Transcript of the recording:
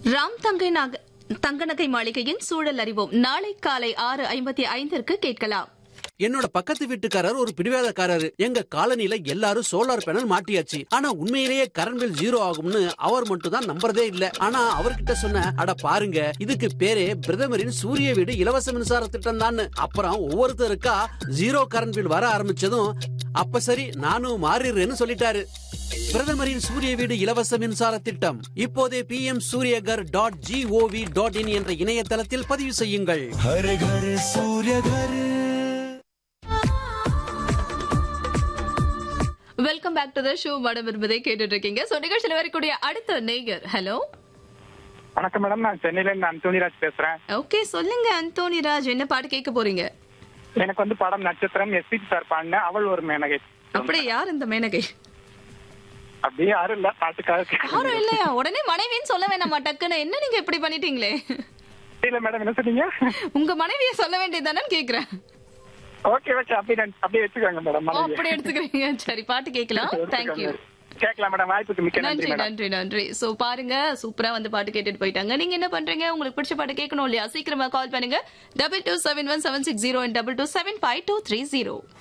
ராம் தங்கை நாக தங்கநகை மாளிகையின் சூழல் அறிவோம் நாளை காலை ஆறு ஐம்பத்தி ஐந்திற்கு கேட்கலாம் என்னோட பக்கத்து வீட்டுக்காரர் ஒரு பிடிவாதக்காரரு எங்க காலனில எல்லாரும் சோலார் பேனல் மாட்டியாச்சு ஆனா உண்மையிலேயே கரண்ட் பில் ஜீரோ ஆகும்னு அவர் மட்டும் தான் நம்புறதே இல்ல ஆனா அவர்கிட்ட சொன்ன அட பாருங்க இதுக்கு பேரே பிரதமரின் சூரிய வீடு இலவச மின்சார திட்டம் தான் அப்புறம் ஒவ்வொருத்தருக்கா ஜீரோ கரண்ட் பில் வர ஆரம்பிச்சதும் அப்ப சரி நானும் மாறிடுறேன்னு சொல்லிட்டாரு பிரதமரின் சூரிய வீடு இலவச மின்சார திட்டம் இப்போதே P M Suryaghar dot G O V dot in என்ற இணையதளத்தில் பதிவு செய்யுங்கள் हर घर सूर्य घर welcome back to the show madam விரும்பதை கேட்டுட்டு இருக்கீங்க சோ நிகழ்ச்சியில் வரக்கூடிய அடுத்த நேயர் ஹலோ வணக்கம் மேடம் நான் சென்னையில இருந்து அந்தோனிராஜ் பேசுறேன் ஓகே சொல்லுங்க அந்தோனி ராஜ் என்ன பாட்டு கேட்க போறீங்க எனக்கு வந்து படம் நட்சத்திரம் எஸ்பி சார் பாடின அவள் ஒரு மேனகை அப்படியே யார் இந்த மேனகை அப்படியே யாரும் இல்ல பாட்டுக்காக கேட்க யாரும் இல்லையா உடனே மனைவின்னு சொல்ல வேணாமா டக்குன்னு என்ன நீங்க இப்படி பண்ணிட்டீங்களே இல்ல மேடம் என்ன சொன்னீங்க உங்க மனைவிய சொல்ல வேண்டியதானு கேக்குறேன் ஓகே ஓகே அப்படியே நான் அப்படியே வச்சுக்கோங்க மேடம் ஓ, அப்படி எடுத்துக்கிறீங்க சரி பாட்டு கேட்கலாம் தேங்க்யூ கேட்கலாம் மேடம் வாய்ப்புக்கு மிக்க நன்றி நன்றி மேடம் நன்றி நன்றி சோ பாருங்க சூப்பரா வந்து பாட்டு கேட்டுட்டு போயிட்டாங்க நீங்க என்ன பண்றீங்க உங்களுக்கு பிடிச்ச பாட்டு கேட்கணும் இல்லையா சீக்கிரமா கால் பண்ணுங்க double two seven one seven six zero double two seven five two three zero